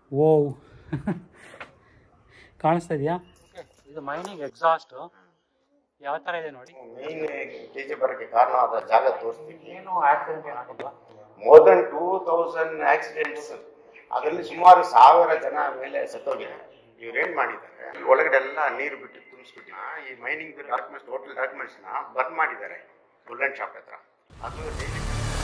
ಓ ಕಾಣಿಸ್ತಾ ಇದೆಯಾ ಇದು ಮೈನಿಂಗ್ ಎಕ್ಸಾಸ್ಟು ಯಾವ ಥರ ಇದೆ ನೋಡಿ ಮೇನ್ ಕೆ ಜಿ ಬರೋಕ್ಕೆ ಕಾರಣವಾದ ಜಾಗ ತೋರಿಸ್ತೀನಿ ಏನು ಆಕ್ಸಿಡೆಂಟ್ ಏನಾಗಿಲ್ಲ more than two thousand accidents ಅದರಲ್ಲಿ ಸುಮಾರು ಸಾವಿರ ಜನ ಮೇಲೆ ಸತ್ತೋಗಿದೆ ಇವ್ರೇನ್ ಮಾಡಿದ್ದಾರೆ ಒಳಗಡೆ ಎಲ್ಲ ನೀರು ಬಿಟ್ಟು ತುಂಬಿಸ್ಬಿಟ್ಟಿದ್ದಾರೆ ಈ ಮೈನಿಂಗ್ ಡಾಕ್ಯುಮೆಂಟ್ಸ್ ಟೋಟಲ್ ಡಾಕ್ಯುಮೆಂಟ್ಸ್ನ ಬರ್ನ್ ಮಾಡಿದ್ದಾರೆ ಬುಲೆಟ್ ಶಾಪ್ ಹತ್ರ ಅದು daily-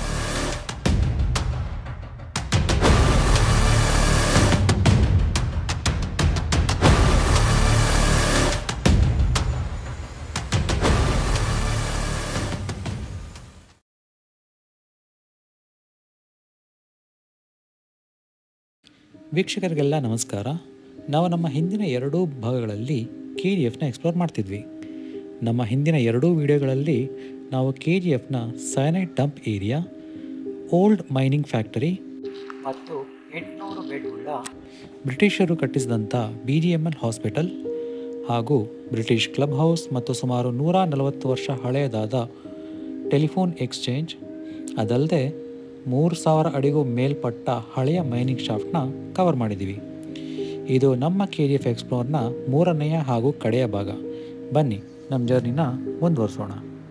ವೀಕ್ಷಕರಿಗೆಲ್ಲ ನಮಸ್ಕಾರ ನಾವು ನಮ್ಮ ಹಿಂದಿನ ಎರಡೂ ಭಾಗಗಳಲ್ಲಿ ಕೆ ಜಿ ಎಫ್ನ ಎಕ್ಸ್ಪ್ಲೋರ್ ಮಾಡ್ತಿದ್ವಿ ನಮ್ಮ ಹಿಂದಿನ ಎರಡೂ ವಿಡಿಯೋಗಳಲ್ಲಿ ನಾವು ಕೆ ಜಿ ಎಫ್ನ cyanide dump area old mining factory ಮತ್ತು ಎಂಟುನೂರು ಬೆಡ್ ಉಳ್ಳ ಬ್ರಿಟಿಷರು ಕಟ್ಟಿಸಿದಂಥ B G M L hospital ಹಾಗೂ ಬ್ರಿಟಿಷ್ ಕ್ಲಬ್ ಹೌಸ್ ಮತ್ತು ಸುಮಾರು ನೂರ ನಲವತ್ತು ವರ್ಷ ಹಳೆಯದಾದ ಟೆಲಿಫೋನ್ ಎಕ್ಸ್ಚೇಂಜ್ ಅದಲ್ಲದೆ ಮೂರು ಸಾವಿರ ಅಡಿಗೂ ಮೇಲ್ಪಟ್ಟ ಹಳೆಯ ಮೈನಿಂಗ್ ಶಾಫ್ಟ್ನ ಕವರ್ ಮಾಡಿದ್ದೀವಿ ಇದು ನಮ್ಮ ಕೆ ಜಿ ಎಫ್ ಎಕ್ಸ್ಪ್ಲೋರ್ನ ಮೂರನೆಯ ಹಾಗೂ ಕಡೆಯ ಭಾಗ ಬನ್ನಿ ನಮ್ಮ ಜರ್ನಿನ ಮುಂದುವರಿಸೋಣ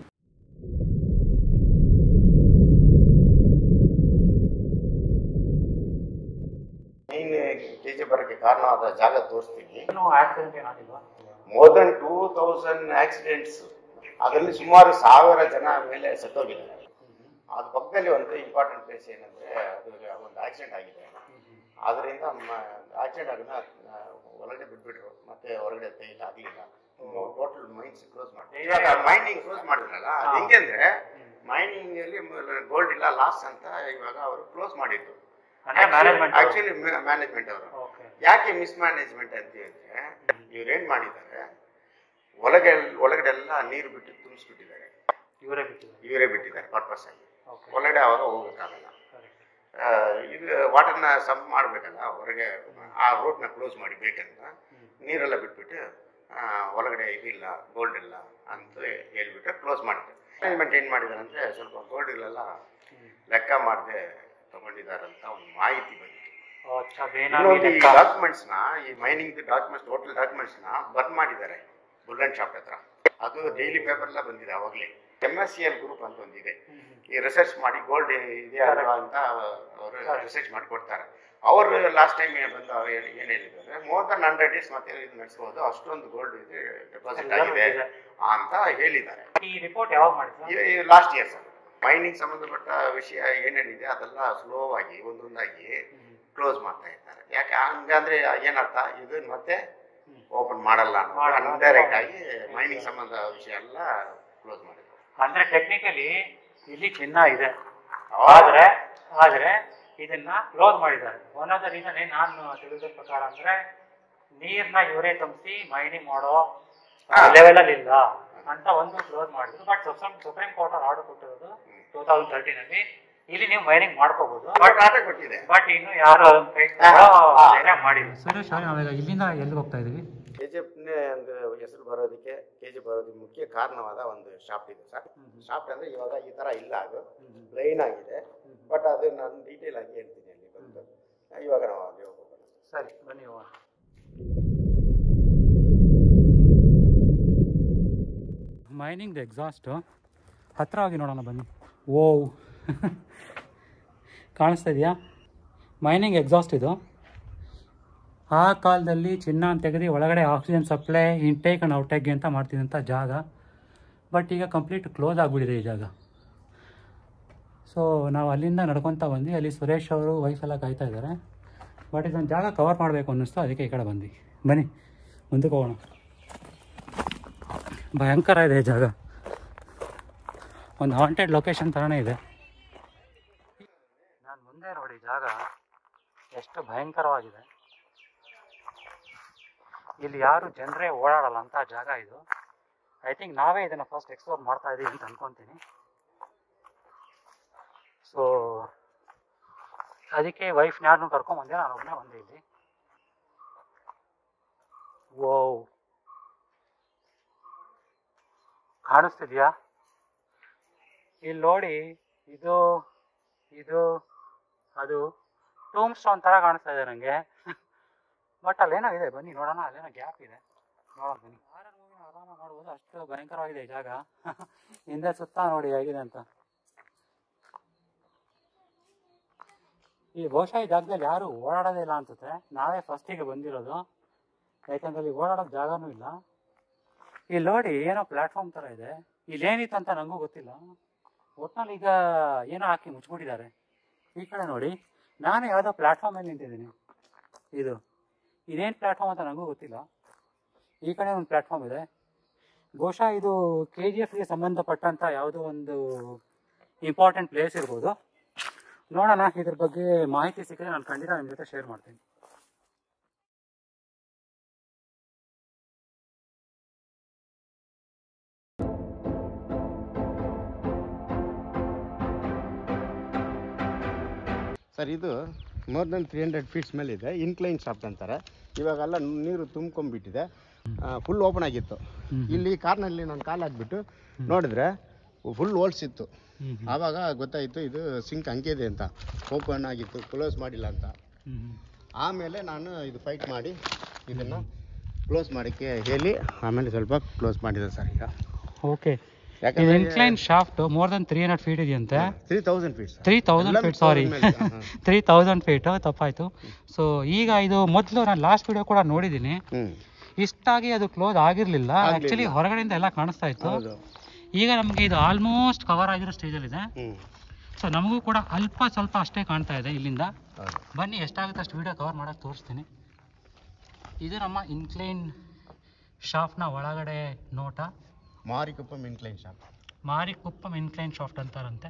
ಮೇನ್ ಕೆ ಜಿ ಬರೋಕ್ಕೆ ಕಾರಣವಾದ ಜಾಗ ತೋರಿಸ್ತೀನಿ ಏನು ಆಕ್ಸಿಡೆಂಟ್ ಏನಾಗಿಲ್ಲ more than two thousand accidents ಅದರಲ್ಲಿ ಸುಮಾರು ಸಾವಿರ ಜನ ಮೇಲೆ ಸತ್ತೋಗಿದೆ ಅದ್ರ ಪಕ್ಕದಲ್ಲಿ ಒಂದು ಇಂಪಾರ್ಟೆಂಟ್ ಪ್ಲೇಸ್ ಏನಂದ್ರೆ ಅದು ಒಂದು ಆಕ್ಸಿಡೆಂಟ್ ಆಗಿದೆ ಅದರಿಂದ ಆಕ್ಸಿಡೆಂಟ್ ಆಗೋಣ ಒಳಗಡೆ ಬಿಟ್ಬಿಟ್ರು ಮತ್ತೆ ಹೊರಗಡೆ ತೆಗಿಲ ಆಗಲಿಲ್ಲ ಟೋಟಲ್ ಮೈನ್ಸ್ ಕ್ಲೋಸ್ ಮಾಡಿ ಇವಾಗ ಮೈನಿಂಗ್ ಕ್ಲೋಸ್ ಮಾಡಿದ್ರಲ್ಲ ಅದು ಹೆಂಗೆ ಅಂದ್ರೆ ಮೈನಿಂಗ್ ಅಲ್ಲಿ ಗೋಲ್ಡ್ ಇಲ್ಲ ಲಾಸ್ ಅಂತ ಇವಾಗ ಅವರು ಕ್ಲೋಸ್ ಮಾಡಿದ್ರು ಅಂದ್ರೆ management ಅವ್ರು. ಆಕ್ಚುಲಿ ಮ್ಯಾನೇಜ್ಮೆಂಟ್ ಅವರು ಓಕೆ ಯಾಕೆ ಮಿಸ್ಮ್ಯಾನೇಜ್ಮೆಂಟ್ ಅಂತ ಹೇಳಿದ್ರೆ ಇವ್ರೇನ್ ಮಾಡಿದ್ದಾರೆ ಒಳಗೆ ಒಳಗಡೆ ಎಲ್ಲ ನೀರು ಬಿಟ್ಟು ತುಂಬಿಸ್ಬಿಟ್ಟಿದ್ದಾರೆ ಇವರೇ ಬಿಟ್ಟಿದ್ದಾರೆ ಇವರೇ ಬಿಟ್ಟಿದ್ದಾರೆ ಪರ್ಪಸ್ ಆಗಿ ಓಕೆ ಒಳಗಡೆ ಅವಾಗ ಹೋಗೋಕ್ಕಾಗಲ್ಲ ಆ, ಇದು ವಾಟರ್ನ ಸಂಪ್ ಮಾಡಬೇಕಲ್ಲ ಹೊರಗೆ ಆ ರೋಡ್ನ ಕ್ಲೋಸ್ ಮಾಡಿ ಬೇಕಂತ ನೀರೆಲ್ಲ ಬಿಟ್ಬಿಟ್ಟು ಆ, ಒಳಗಡೆ ಇದಿಲ್ಲ ಗೋಲ್ಡ್ ಇಲ್ಲ ಅಂತ ಹೇಳ್ಬಿಟ್ಟು ಕ್ಲೋಸ್ ಮಾಡಿದ್ದಾರೆ ಮ್ಯಾನೇಜ್ಮೆಂಟ್ ಏನು ಮಾಡಿದ್ದಾರೆ ಅಂದರೆ ಸ್ವಲ್ಪ ಗೋಲ್ಡ್ಗಳೆಲ್ಲ ಲೆಕ್ಕ ಮಾಡದೆ ತಗೊಂಡಿದ್ದಾರಂತ ಒಂದು ಮಾಹಿತಿ ಬಂತು ಅಚ್ಚಾ ಬೇನಾಮಿ ಇನ್ನೊಂದು ಈ ಲೆಕ್ಕ ಡಾಕ್ಯುಮೆಂಟ್ಸ್ ನ ಈ ಮೈನಿಂಗ್ ಡಾಕ್ಯುಮೆಂಟ್ಸ್ ಟೋಟಲ್ ಡಾಕ್ಯುಮೆಂಟ್ಸ್ ನ ಬರ್ನ್ ಮಾಡಿದ್ದಾರೆ ಬುಲೆಟ್ ಶಾಪ್ ಹತ್ರ ಅದು ಡೈಲಿ ಪೇಪರ್ ಎಲ್ಲ ಬಂದಿದೆ ಅವಾಗಲೇ M S C L group ಅಂತ ಒಂದಿದೆ ಈ ರಿಸರ್ಚ್ ಮಾಡಿ ಗೋಲ್ಡ್ ಇದೆ ಅಲ್ವಾ ಅಂತ ಅವರು ರಿಸರ್ಚ್ ಮಾಡಿ ಕೊಡ್ತಾರೆ ಅವರು ಲಾಸ್ಟ್ ಟೈಮ್ ಬಂದು ಅವ್ರು ಏನ್ ಏನ್ ಹೇಳಿದ್ದಾರೆ ಮೋರ್ ದನ್ ಹಂಡ್ರೆಡ್ ಡೇಸ್ ಮತ್ತೆ ಇದು ನಡೆಸ್ಬೋದು ಅಷ್ಟೊಂದು ಗೋಲ್ಡ್ ಇದೆ ಡೆಪಾಸಿಟ್ ಆಗಿದೆ ಅಂತ ಹೇಳಿದ್ದಾರೆ ಈ ರಿಪೋರ್ಟ್ ಯಾವಾಗ ಮಾಡಿದ್ರು ಲಾಸ್ಟ್ ಇಯರ್ ಸರ್ ಮೈನಿಂಗ್ ಸಂಬಂಧಪಟ್ಟ ವಿಷಯ ಏನೇನಿದೆ ಅದೆಲ್ಲ ಸ್ಲೋ ಆಗಿ ಒಂದೊಂದಾಗಿ ಕ್ಲೋಸ್ ಮಾಡ್ತಾ ಇದ್ದಾರೆ ಯಾಕೆ ಹಂಗಂದ್ರೆ ಏನರ್ಥ ಇದು ಮತ್ತೆ ಓಪನ್ ಮಾಡಲ್ಲ ಮಾಡಲ್ಲ. ಡೈರೆಕ್ಟ್ ಆಗಿ ಮೈನಿಂಗ್ ಸಂಬಂಧ ವಿಷಯ ಎಲ್ಲ ಕ್ಲೋಸ್ ಮಾಡಿದ್ರು ಅಂದ್ರೆ ಟೆಕ್ನಿಕಲಿ ಇಲ್ಲಿ ಚಿನ್ನ ಇದೆ ಆದ್ರೆ ಆದ್ರೆ ಇದನ್ನ ಕ್ಲೋಸ್ ಮಾಡಿದ್ದಾರೆ ಒನ್ ಆಫ್ ದ ರೀಸನ್ ಏನ್ ನಾನು ತಿಳಿದ ಪ್ರಕಾರ ಅಂದ್ರೆ ನೀರ್ನ ಇವರೇ ತುಂಬಿಸಿ ಮೈನಿಂಗ್ ಮಾಡೋ ಹಾ. ಲೆವೆಲ್ ಅಲ್ಲಿ ಇಲ್ಲ ಅಂತ ಒಂದು ಕ್ಲೋಸ್ ಮಾಡಿದ್ರು ಬಟ್ ಸುಪ್ರೀಂ ಸುಪ್ರೀಂ ಕೋರ್ಟ್ ಅವ್ರು ಆರ್ಡರ್ ಕೊಟ್ಟಿರೋದು ಟೂ ತೌಸಂಡ್ ತರ್ಟೀನ್ ಅಲ್ಲಿ ಇಲ್ಲಿ ನೀವು ಮೈನಿಂಗ್ ಮಾಡ್ಕೋಬಹುದು ಬಟ್ ಆಟ ಕೊಟ್ಟಿದೆ ಬಟ್ ಇನ್ನು ಯಾರು ಅದನ್ನ ಕೈ ಹಾ, ಹಾ. ಮಾಡಿಲ್ಲ ಸುರೇಶ್ ಅವ್ರೆ ನಾವೀಗ ಇಲ್ಲಿಂದ ಎಲ್ಲಿಗೆ ಹೋಗ್ತಾ ಇದೀವಿ ಕೆ ಜಿ ಎಫ್ನೇ ಒಂದು ಹೆಸರು ಬರೋದಕ್ಕೆ ಕೆ ಜಿ ಬರೋದಕ್ಕೆ ಮುಖ್ಯ ಕಾರಣವಾದ ಒಂದು ಶಾಪ್ ಇದೆ ಸರ್ ಶಾಪ್ ಅಂದ್ರೆ ಇವಾಗ ಈ ತರ ಇಲ್ಲ ಅದು ಲೈನ್ ಆಗಿದೆ ಬಟ್ ಅದು ನಾನು ಡೀಟೇಲ್ ಆಗಿ ಹೇಳ್ತೀನಿ ಅಲ್ಲಿ ಬಂದು ಇವಾಗ ನಾವು ಅಲ್ಲಿ ಹೋಗೋಣ ಸರಿ ಬನ್ನಿ ಹೋಗೋಣ ಮೈನಿಂಗ್ ಎಕ್ಸಾಸ್ಟು ಹತ್ರ ಹೋಗಿ ನೋಡೋಣ ಬನ್ನಿ ಓ ಕಾಣಿಸ್ತಾ ಇದೆಯಾ ಮೈನಿಂಗ್ ಎಕ್ಸಾಸ್ಟ್ ಇದು ಆ ಕಾಲದಲ್ಲಿ ಚಿನ್ನ ಅಂತ ತೆಗೆದು ಒಳಗಡೆ ಆಕ್ಸಿಜನ್ ಸಪ್ಲೈ ಇಂಟೇಕ್ ಆ್ಯಂಡ್ ಔಟೇಕ್ಗೆ ಅಂತ ಮಾಡ್ತಿದ್ದಂಥ ಜಾಗ ಬಟ್ ಈಗ ಕಂಪ್ಲೀಟ್ ಕ್ಲೋಸ್ ಆಗಿಬಿಟ್ಟಿದೆ ಈ ಜಾಗ ಸೊ ನಾವು ಅಲ್ಲಿಂದ ನಡ್ಕೊತಾ ಬಂದ್ವಿ ಅಲ್ಲಿ ಸುರೇಶ್ ಅವರು ವೈಫ್ ಎಲ್ಲ ಕಾಯ್ತಾ ಇದ್ದಾರೆ ಬಟ್ ಇದೊಂದು ಜಾಗ ಕವರ್ ಮಾಡಬೇಕು ಅನ್ನಿಸ್ತು ಅದಕ್ಕೆ ಈ ಕಡೆ ಬಂದ್ವಿ ಬನ್ನಿ ಮುಂದಕ್ಕೆ ಹೋಗೋಣ ಭಯಂಕರ ಇದೆ ಈ ಜಾಗ ಒಂದು ಹಾಂಟೆಡ್ ಲೊಕೇಶನ್ ಥರನೇ ಇದೆ ನಾನು ಮುಂದೆ ನೋಡಿ ಜಾಗ ಎಷ್ಟು ಭಯಂಕರವಾಗಿದೆ ಇಲ್ಲಿ ಯಾರು ಜನರೇ ಓಡಾಡಲ್ಲ ಅಂತ ಜಾಗ ಇದು ಐ ಥಿಂಕ್ ನಾವೇ ಇದನ್ನು ಫಸ್ಟ್ ಎಕ್ಸ್ಪ್ಲೋರ್ ಮಾಡ್ತಾ ಇದ್ದೀವಿ ಅಂತ ಅನ್ಕೊತೀನಿ ಸೊ ಅದಕ್ಕೆ ವೈಫ್ನ ಯಾರನ್ನೂ ಕರ್ಕೊಂಬಂದೆ ನಾನು ಒಬ್ಬನೇ ಬಂದೆ ಇಲ್ಲಿ ಓ ಕಾಣಿಸ್ತಿದ್ಯಾ ಇಲ್ಲಿ ನೋಡಿ ಇದು ಇದು ಅದು ಟೂಮ್ ಸ್ಟೋನ್ ಥರ ಕಾಣಿಸ್ತಾ ಇದೆ ನನಗೆ ಬಟ್ ಅಲ್ಲೇನೋ ಇದೆ ಬನ್ನಿ ನೋಡೋಣ ಅಲ್ಲೇನೋ ಗ್ಯಾಪ್ ಇದೆ ನೋಡೋಣ ಬನ್ನಿ ಹಾರರ್ ಮೂವಿನ ಆರಾಮಾಗಿ ನೋಡ್ಬೋದು ಅಷ್ಟು ಭಯಂಕರವಾಗಿದೆ ಈ ಜಾಗ ಹಿಂದೆ ಸುತ್ತ ನೋಡಿ ಹೇಗಿದೆ ಅಂತ ಈ ಬಹುಶಃ ಈ ಜಾಗದಲ್ಲಿ ಯಾರು ಓಡಾಡೋದೇ ಇಲ್ಲ ಅನ್ಸುತ್ತೆ ನಾವೇ ಫಸ್ಟಿಗೆ ಬಂದಿರೋದು ಯಾಕಂದ್ರೆ ಇಲ್ಲಿ ಓಡಾಡೋಕೆ ಜಾಗನೂ ಇಲ್ಲ ಇಲ್ಲಿ ನೋಡಿ ಏನೋ ಪ್ಲಾಟ್ಫಾರ್ಮ್ ಥರ ಇದೆ ಇಲ್ಲಿ ಏನಿತ್ತು ಅಂತ ನನಗೂ ಗೊತ್ತಿಲ್ಲ ಒಟ್ನಲ್ಲಿ ಈಗ ಏನೋ ಹಾಕಿ ಮುಚ್ಚಿಬಿಟ್ಟಿದ್ದಾರೆ ಈ ಕಡೆ ನೋಡಿ ನಾನು ಯಾವುದೋ ಪ್ಲಾಟ್ಫಾರ್ಮ್ ಮೇಲೆ ನಿಂತಿದ್ದೀನಿ ಇದು ಇದೇನು ಪ್ಲಾಟ್ಫಾರ್ಮ್ ಅಂತ ನನಗೂ ಗೊತ್ತಿಲ್ಲ ಈ ಕಡೆ ಒಂದು ಪ್ಲಾಟ್ಫಾರ್ಮ್ ಇದೆ ಬಹುಶಃ ಇದು ಕೆ ಜಿ ಎಫ್ಗೆ ಸಂಬಂಧಪಟ್ಟಂಥ ಯಾವುದೋ ಒಂದು ಇಂಪಾರ್ಟೆಂಟ್ ಪ್ಲೇಸ್ ಇರ್ಬೋದು ನೋಡೋಣ ಇದ್ರ ಬಗ್ಗೆ ಮಾಹಿತಿ ಸಿಕ್ಕರೆ ನಾನು ಖಂಡಿತ ನಿಮ್ಮ ಜೊತೆ ಶೇರ್ ಮಾಡ್ತೀನಿ ಸರ್ ಇದು more than three hundred feets ಮೇಲೆ ಇದೆ ಇನ್ಕ್ಲೈನ್ ಶಾಫ್ಟ್ ಅಂತಾರೆ ಇವಾಗೆಲ್ಲ ನೀರು ತುಂಬ್ಕೊಂಡ್ಬಿಟ್ಟಿದೆ ಫುಲ್ ಓಪನ್ ಆಗಿತ್ತು ಇಲ್ಲಿ ಕಾರ್ನಲ್ಲಿ ನಾನು ಕಾಲು ಹಾಕ್ಬಿಟ್ಟು ನೋಡಿದ್ರೆ ಫುಲ್ ಹೋಲ್ಸ್ ಇತ್ತು ಆವಾಗ ಗೊತ್ತಾಯಿತು ಇದು ಸಿಂಕ್ ಹಂಗೆ ಇದೆ ಅಂತ ಓಪನ್ ಆಗಿತ್ತು ಕ್ಲೋಸ್ ಮಾಡಿಲ್ಲ ಅಂತ ಆಮೇಲೆ ನಾನು ಇದು ಫೈಟ್ ಮಾಡಿ ಇದನ್ನು ಕ್ಲೋಸ್ ಮಾಡೋಕ್ಕೆ ಹೇಳಿ ಆಮೇಲೆ ಸ್ವಲ್ಪ ಕ್ಲೋಸ್ ಮಾಡಿದೆ ಸರ್ ಈಗ ಓಕೆ ಇದು ಯಾಕಂದ್ರೆ incline shaft more than three hundred feet ಇದೆಯಂತೆ three thousand feets three thousand ಎಲ್ಲಾನು ಫೀಟ್ ಸಾರಿ 1000 ಮೇಲೆ, ಹಾ, ಹಾ. ತ್ರೀ ತೌಸಂಡ್ ಫೀಟ್ ತಪ್ಪಾಯಿತು ಸೊ ಈಗ ಇದು ಮೊದಲು ನಾನು ಲಾಸ್ಟ್ ವಿಡಿಯೋ ಕೂಡ ನೋಡಿದ್ದೀನಿ ಹ್ಞೂ ಇಷ್ಟಾಗಿ ಅದು ಕ್ಲೋಸ್ ಆಗಿರಲಿಲ್ಲ ಆಗ್ಲಿಲ್ಲ. ಆ್ಯಕ್ಚುಲಿ ಹೊರಗಡೆಯಿಂದ ಎಲ್ಲ ಕಾಣಿಸ್ತಾ ಇತ್ತು ಹೌದು ಈಗ ನಮಗೆ ಇದು ಆಲ್ಮೋಸ್ಟ್ ಕವರ್ ಆಗಿರೋ ಸ್ಟೇಜಲ್ಲಿದೆ ಹ್ಞೂ ಸೊ ನಮಗೂ ಕೂಡ ಅಲ್ಪ ಸ್ವಲ್ಪ ಅಷ್ಟೇ ಕಾಣ್ತಾ ಇದೆ ಇಲ್ಲಿಂದ ಹೌದು ಬನ್ನಿ ಎಷ್ಟಾಗುತ್ತೆ ಅಷ್ಟು ವಿಡಿಯೋ ಕವರ್ ಮಾಡೋಕ್ಕೆ ತೋರಿಸ್ತೀನಿ ಇದು ನಮ್ಮ ಇನ್ಕ್ಲೈನ್ ಶಾಫ್ಟ್ನ ಒಳಗಡೆ ನೋಟ Marikuppam incline shaft Marikuppam incline shaft ಅಂತಾರಂತೆ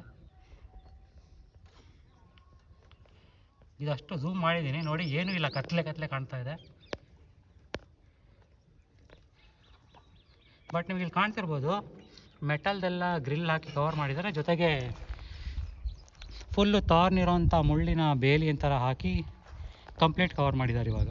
ಇದಷ್ಟು ಝೂಮ್ ಮಾಡಿದ್ದೀನಿ ನೋಡಿ ಏನೂ ಇಲ್ಲ ಕತ್ಲೆ ಕತ್ಲೆ ಕಾಣ್ತಾ ಇದೆ ಬಟ್ ನಿಮ್ಗೆ ಇಲ್ಲಿ ಕಾಣ್ತಿರ್ಬೋದು ಮೆಟಲ್ದೆಲ್ಲ ಗ್ರಿಲ್ ಹಾಕಿ ಕವರ್ ಮಾಡಿದ್ದಾರೆ ಜೊತೆಗೆ ಫುಲ್ಲು ತಾರ್ನಿರೋಂಥ ಮುಳ್ಳಿನ ಬೇಲಿ ಥರ ಹಾಕಿ ಕಂಪ್ಲೀಟ್ ಕವರ್ ಮಾಡಿದ್ದಾರೆ ಇವಾಗ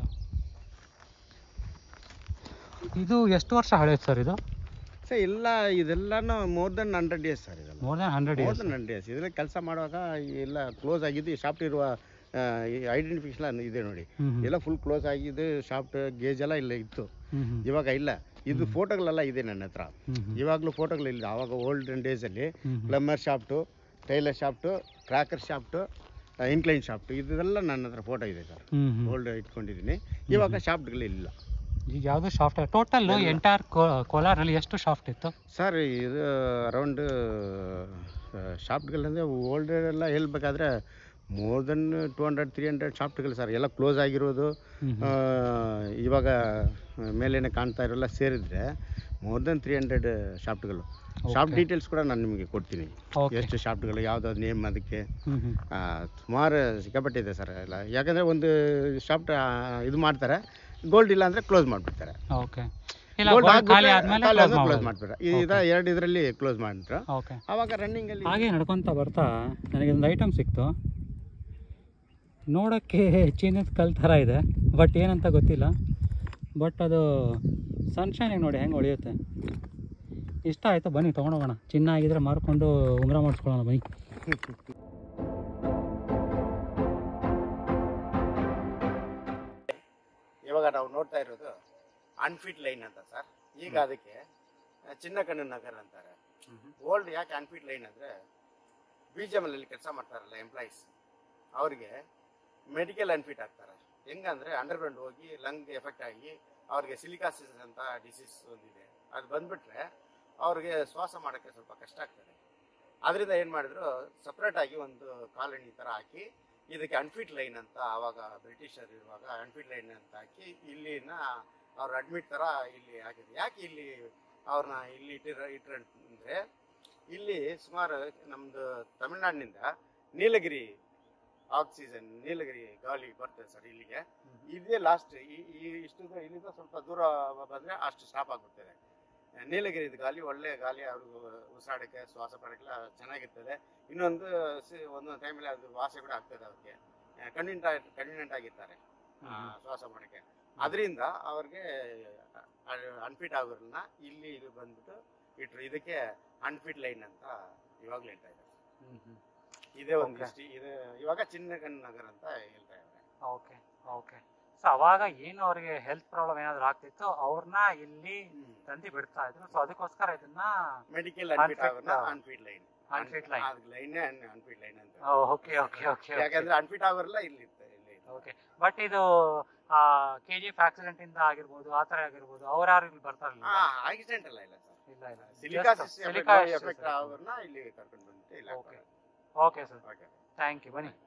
ಇದು ಎಷ್ಟು ವರ್ಷ ಹಳೇದು ಸರ್ ಇದು ಸರ್ ಇಲ್ಲ ಇದೆಲ್ಲನೂ more than hundred days sir ಇದೆಲ್ಲ more than hundred more years than hundred days ಇದೆಲ್ಲ ಕೆಲಸ ಮಾಡುವಾಗ ಎಲ್ಲ ಕ್ಲೋಸ್ ಆಗಿದ್ದು ಈ ಶಾಫ್ಟ್ ಇರುವ ಐಡೆಂಟಿಫಿಕೇಶನ್ ಇದೆ ನೋಡಿ ಎಲ್ಲ ಫುಲ್ ಕ್ಲೋಸ್ ಆಗಿದ್ದು ಶಾಫ್ಟ್ ಗೇಜ್ ಎಲ್ಲ ಇಲ್ಲ ಇತ್ತು ಇವಾಗ ಇಲ್ಲ ಇದು ಫೋಟೋಗಳೆಲ್ಲ ಇದೆ ನನ್ನ ಹತ್ರ ಇವಾಗಲೂ ಫೋಟೋಗಳಿಲ್ಲ ಆವಾಗ ಓಲ್ಡನ್ ಡೇಸಲ್ಲಿ Plummer shaft Taylor shaft Crocker shaft incline shaft ಇದೆಲ್ಲ ನನ್ನ ಹತ್ರ ಫೋಟೋ ಇದೆ ಸರ್ ಓಲ್ಡ್ ಇಟ್ಕೊಂಡಿದ್ದೀನಿ ಇವಾಗ ಶಾಫ್ಟ್ಗಳಿಲ್ಲ ಈಗ ಯಾವುದು ಶಾಫ್ಟ್ ಟೋಟಲ್ ಎಂಟೈರ್ ಕೋಲಾರಲ್ಲಿ ಎಷ್ಟು ಶಾಫ್ಟ್ ಇತ್ತು ಸರ್ ಇದು ಅರೌಂಡ್ ಶಾಫ್ಟ್ಗಳಂದರೆ ಓಲ್ಡ್ ಎಲ್ಲ ಹೇಳ್ಬೇಕಾದ್ರೆ more than two hundred three hundred ಶಾಫ್ಟ್ಗಳು ಸರ್ ಎಲ್ಲ ಕ್ಲೋಸ್ ಆಗಿರೋದು ಆ, ಇವಾಗ ಮೇಲೇನೆ ಕಾಣ್ತಾ ಇರೋಲ್ಲ ಸೇರಿದ್ರೆ ಮೋರ್ ದೆನ್ ತ್ರೀ ಹಂಡ್ರೆಡ್ ಶಾಫ್ಟ್ಗಳು ಶಾಫ್ಟ್ ಡೀಟೇಲ್ಸ್ ಕೂಡ ನಾನು ನಿಮಗೆ ಕೊಡ್ತೀನಿ ಓಕೆ ಎಷ್ಟು ಶಾಫ್ಟ್ಗಳು ಯಾವ್ದಾದ್ರು ನೇಮ್ ಅದಕ್ಕೆ ಆ, ಸುಮಾರು ಸಿಕ್ಕಾಪಟ್ಟಿದೆ ಸರ್ ಎಲ್ಲ ಯಾಕಂದರೆ ಒಂದು ಶಾಫ್ಟ್ ಇದು ಮಾಡ್ತಾರೆ ಗೋಲ್ಡ್ ಇಲ್ಲ ಅಂದರೆ ಕ್ಲೋಸ್ ಮಾಡಿಬಿಡ್ತಾರೆ ಓಕೆ ಇಲ್ಲ ಗೋಲ್ಡ್ gold ಖಾಲಿ ಆದ್ಮೇಲೆ close ಕ್ಲೋಸ್ ಮಾಡ್ಬೋದು. ಮಾಡ್ಬಿಟ್ರೆ ಇದ ಎರಡು ಇದರಲ್ಲಿ ಕ್ಲೋಸ್ ಮಾಡಿದ್ರು ಓಕೆ ಅವಾಗ ರನ್ನಿಂಗ್ ಅಲ್ಲಿ ಹಾಗೆ ನಡ್ಕೊತ ಬರ್ತಾ ನನಗೆ ಒಂದು ಐಟಮ್ ಸಿಕ್ತು ನೋಡೋಕ್ಕೆ ಚಿನ್ನದ ಕಲ್ ಥರ ಇದೆ ಬಟ್ ಏನಂತ ಗೊತ್ತಿಲ್ಲ ಬಟ್ ಅದು ಸನ್ಶೈನಿಗೆ ನೋಡಿ ಹೆಂಗೆ ಹೊಳೆಯುತ್ತೆ ಇಷ್ಟ ಆಯಿತು ಬನ್ನಿ ತೊಗೊಂಡೋಗೋಣ ಚಿನ್ನ ಆಗಿದ್ರೆ ಮಾರ್ಕೊಂಡು ಉಂಗುರ ಮಾಡಿಸ್ಕೊಳ್ಳೋಣ ಬನ್ನಿ ಇವಾಗ ನಾವು ನೋಡ್ತಾ ಇರೋದು ಅನ್ಫಿಟ್ ಲೈನ್ ಅಂತ ಸರ್ ಈಗ ಅದಕ್ಕೆ ಚಿನ್ನ ಕಣ್ಣು ನಗರ್ ಅಂತಾರೆ ಓಲ್ಡ್ ಯಾಕೆ ಅನ್ಫಿಟ್ ಲೈನ್ ಅಂದ್ರೆ ಬಿ ಜಿ ಅಲ್ಲಿ ಕೆಲಸ ಮಾಡ್ತಾರಲ್ಲ ಎಂಪ್ಲಾಯೀಸ್ ಅವ್ರಿಗೆ ಮೆಡಿಕಲ್ ಅನ್ಫಿಟ್ ಆಗ್ತಾರೆ ಹೆಂಗಂದ್ರೆ ಅಂಡರ್ಗ್ರೌಂಡ್ ಹೋಗಿ ಲಂಗ್ ಎಫೆಕ್ಟ್ ಆಗಿ ಅವ್ರಿಗೆ ಸಿಲಿಕಾಸಿಸ್ ಅಂತ ಡಿಸೀಸ್ ಒಂದಿದೆ ಅದು ಬಂದ್ಬಿಟ್ರೆ ಅವ್ರಿಗೆ ಶ್ವಾಸ ಮಾಡೋಕ್ಕೆ ಸ್ವಲ್ಪ ಕಷ್ಟ ಆಗ್ತದೆ ಅದರಿಂದ ಏನು ಮಾಡಿದ್ರು ಸಪ್ರೇಟ್ ಆಗಿ ಒಂದು ಕಾಲನಿ ಥರ ಹಾಕಿ ಇದಕ್ಕೆ ಅನ್ಫಿಟ್ ಲೈನ್ ಅಂತ ಆವಾಗ ಬ್ರಿಟಿಷರ್ ಇರುವಾಗ ಅನ್ಫಿಟ್ ಲೈನ್ ಅಂತ ಹಾಕಿ ಇಲ್ಲಿನ ಅವ್ರ ಅಡ್ಮಿಟ್ ಥರ ಇಲ್ಲಿ ಆಗಿದೆ ಯಾಕೆ ಇಲ್ಲಿ ಅವ್ರನ್ನ ಇಲ್ಲಿ ಇಟ್ಟಿರ ಇಟ್ರ ಅಂದರೆ ಇಲ್ಲಿ ಸುಮಾರು ನಮ್ಮದು ತಮಿಳ್ನಾಡಿನಿಂದ ನೀಲಗಿರಿ ಆಕ್ಸಿಜನ್ ನೀಲಗಿರಿ ಗಾಳಿ ಬರ್ತದೆ ಸರ್ ಇಲ್ಲಿಗೆ ಇದೇ ಲಾಸ್ಟ್ ಈ ಈ ಇಷ್ಟು ದೂರ ಇಲ್ಲಿಂದ ಸ್ವಲ್ಪ ದೂರ ಬಂದರೆ ಅಷ್ಟು ಸ್ಟಾಪ್ ಆಗಿಬಿಡ್ತದೆ ನೀಲಗಿರಿದ ಗಾಳಿ ಒಳ್ಳೆ ಗಾಳಿ ಅವ್ರಿಗೆ ಉಸಿರಾಡಕ್ಕೆ ಶ್ವಾಸ ಪಡಕ್ಕೆಲ್ಲ ಚೆನ್ನಾಗಿರ್ತದೆ ಇನ್ನೊಂದು ಸಿ- ಒಂದೊಂದು ಟೈಮಲ್ಲಿ ಅದು ವಾಸೆ ಕೂಡ ಆಗ್ತದೆ ಅವ್ರಿಗೆ ಕನ್ವಿಂಟ್ ಕನ್ವಿನೆಂಟ್ ಆಗಿರ್ತಾರೆ ಆ, ಶ್ವಾಸ ಮಾಡೋಕ್ಕೆ ಅದರಿಂದ ಅವ್ರಿಗೆ ಅನ್ಫಿಟ್ ಆಗೋರನ್ನ ಇಲ್ಲಿ ಇದು ಬಂದ್ಬಿಟ್ಟು ಇಟ್ರು ಇದಕ್ಕೆ ಅನ್ಫಿಟ್ ಲೈನ್ ಅಂತ ಇವಾಗಲೂ ಹೇಳ್ತಾ ಇದ್ದಾರೆ ಇದೇ ಒಂದು Okay. ಹಿಸ್ಟ್ರಿ ಇದು ಇವಾಗ ಚಿನ್ನಗನ್ ನಗರ ಅಂತ ಹೇಳ್ತಾ ಇದ್ದಾರೆ ಓಕೆ ಓಕೆ ಸೊ ಅವಾಗ ಏನು ಅವರಿಗೆ ಹೆಲ್ತ್ ಪ್ರಾಬ್ಲಮ್ ಏನಾದ್ರು ಆಗ್ತಿತ್ತು ಅವ್ರನ್ನ ಇಲ್ಲಿ ತಂದು ಬಿಡ್ತಾ ಇದ್ರು ಸೊ ಅದಕ್ಕೋಸ್ಕರ ಇದನ್ನ ಮೆಡಿಕಲ್ ಅನ್ಫಿಟ್ Unfit, ಆಗೋರ್ನ ಆ, ಅನ್ಫಿಟ್ ಲೈನ್ unfit line. ಅದು ಲೈನ್ ಅನ್ಫಿಟ್ ಲೈನ್ ಅಂತ ಓಕೆ ಓಕೆ ಓಕೆ ಯಾಕಂದ್ರೆ ಅನ್ಫಿಟ್ ಆಗೋರೆಲ್ಲ ಇಲ್ಲಿ ಇರ್ತಾರೆ ಇಲ್ಲಿ ಓಕೆ ಬಟ್ ಇದು ಕೆ ಜಿ ಎಫ್ ಆಕ್ಸಿಡೆಂಟ್ ಇಂದ ಆಗಿರ್ಬೋದು ಆ ಥರ ಆಗಿರ್ಬೋದು ಅವ್ರು ಯಾರು ಇಲ್ಲಿ ಬರ್ತಾರಲ್ಲ ಹಾ ಆಕ್ಸಿಡೆಂಟ್ ಅಲ್ಲ ಇಲ್ಲ ಸರ್ ಇಲ್ಲ ಇಲ್ಲ ಸಿಲಿಕಾಸಿಸ್ Silicosis ಎಫೆಕ್ಟ್ ಆಗೋರ್ನ ಇಲ್ಲಿ ಕರ್ಕೊಂಡು ಬಂದು ಇಲ್ಲ okay okay sir okay thank you ಬನ್ನಿ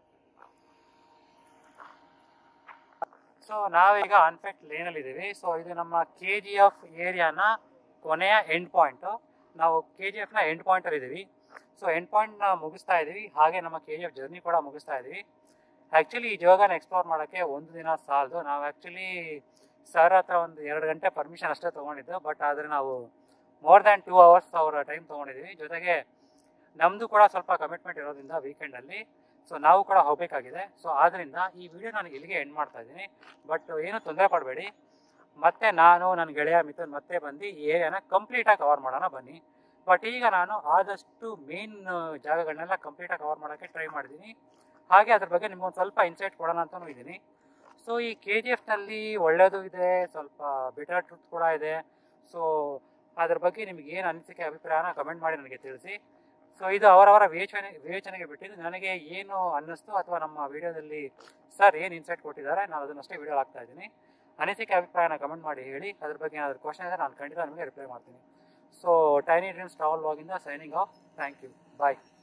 ಸೊ ನಾವೀಗ ಅನ್ಫೆಕ್ಟ್ ಲೇನಲ್ಲಿ ಇದ್ದೀವಿ ಸೊ ಇದು ನಮ್ಮ ಕೆ ಜಿ ಎಫ್ ಏರಿಯಾನ ಕೊನೆಯ ಎಂಡ್ ಪಾಯಿಂಟು ನಾವು ಕೆ ಜಿ ಎಫ್ನ ಎಂಡ್ ಪಾಯಿಂಟಲ್ಲಿ ಇದ್ದೀವಿ ಸೊ ಎಂಡ್ ಪಾಯಿಂಟ್ನ ಮುಗಿಸ್ತಾ ಇದ್ದೀವಿ ಹಾಗೆ ನಮ್ಮ ಕೆ ಜಿ ಎಫ್ ಜರ್ನಿ ಕೂಡ ಮುಗಿಸ್ತಾ ಇದ್ದೀವಿ ಆ್ಯಕ್ಚುಲಿ ಈ ಜಾಗನ ಎಕ್ಸ್ಪ್ಲೋರ್ ಮಾಡೋಕ್ಕೆ ಒಂದು ದಿನ ಸಾಲದು ನಾವು ಆ್ಯಕ್ಚುಲಿ ಸರ್ ಹತ್ರ ಒಂದು ಎರಡು ಗಂಟೆ ಪರ್ಮಿಷನ್ ಅಷ್ಟೇ ತೊಗೊಂಡಿದ್ದು ಬಟ್ ಆದರೆ ನಾವು ಮೋರ್ ದ್ಯಾನ್ ಟೂ ಅವರ್ಸ್ ಅವರ ಟೈಮ್ ತೊಗೊಂಡಿದ್ದೀವಿ ಜೊತೆಗೆ ನಮ್ಮದು ಕೂಡ ಸ್ವಲ್ಪ ಕಮಿಟ್ಮೆಂಟ್ ಇರೋದ್ರಿಂದ ವೀಕೆಂಡಲ್ಲಿ ಸೊ ನಾವು ಕೂಡ ಹೋಗಬೇಕಾಗಿದೆ ಸೊ ಆದ್ದರಿಂದ ಈ ವಿಡಿಯೋ ನಾನು ಇಲ್ಲಿಗೆ ಎಂಡ್ ಮಾಡ್ತಾ ಇದ್ದೀನಿ ಬಟ್ ಏನು ತೊಂದರೆ ಪಡಬೇಡಿ ಮತ್ತೆ ನಾನು ನನ್ನ ಗೆಳೆಯ ಮಿಥುನ್ ಮತ್ತೆ ಬಂದು ಈ ಏರಿಯಾನ ಕಂಪ್ಲೀಟಾಗಿ ಕವರ್ ಮಾಡೋಣ ಬನ್ನಿ ಬಟ್ ಈಗ ನಾನು ಆದಷ್ಟು ಮೇನ್ ಜಾಗಗಳನ್ನೆಲ್ಲ ಕಂಪ್ಲೀಟಾಗಿ ಕವರ್ ಮಾಡೋಕ್ಕೆ ಟ್ರೈ ಮಾಡಿದ್ದೀನಿ ಹಾಗೆ ಅದ್ರ ಬಗ್ಗೆ ನಿಮ್ಗೊಂದು ಸ್ವಲ್ಪ ಇನ್ಸೈಟ್ ಕೊಡೋಣ ಅಂತಲೂ ಇದ್ದೀನಿ ಸೊ ಈ ಕೆ ಜಿ ಎಫ್ನಲ್ಲಿ ಒಳ್ಳೆಯದು ಇದೆ ಸ್ವಲ್ಪ ಬೆಟರ್ ಟ್ರೂತ್ ಕೂಡ ಇದೆ ಸೊ ಅದ್ರ ಬಗ್ಗೆ ನಿಮಗೆ ಏನು ಅನಿಸಿಕೆ ಅಭಿಪ್ರಾಯನ ಕಮೆಂಟ್ ಮಾಡಿ ನನಗೆ ತಿಳಿಸಿ ಸೊ ಇದು ಅವರವರ ವಿವೇಚನೆ ವಿವೇಚನೆಗೆ ಬಿಟ್ಟಿದ್ದು ನನಗೆ ಏನು ಅನ್ನಿಸ್ತು ಅಥವಾ ನಮ್ಮ ವಿಡಿಯೋದಲ್ಲಿ ಸರ್ ಏನು ಇನ್ಸೈಟ್ ಕೊಟ್ಟಿದ್ದಾರೆ ನಾನು ಅದನ್ನಷ್ಟೇ ವಿಡಿಯೋ ಹಾಕ್ತಾ ಇದ್ದೀನಿ ಅನಿಸಿಕೆ ಅಭಿಪ್ರಾಯನ ಕಮೆಂಟ್ ಮಾಡಿ ಹೇಳಿ ಅದ್ರ ಬಗ್ಗೆ ಏನಾದರೂ ಕ್ವಶನ್ ಇದೆ ನಾನು ಖಂಡಿತ ನಿಮಗೆ ರಿಪ್ಲೈ ಮಾಡ್ತೀನಿ ಸೊ ಟೈನಿ ಡ್ರೀಮ್ಸ್ ಟ್ರಾವೆಲ್ ವಾಗಿಂದ signing off thank you bye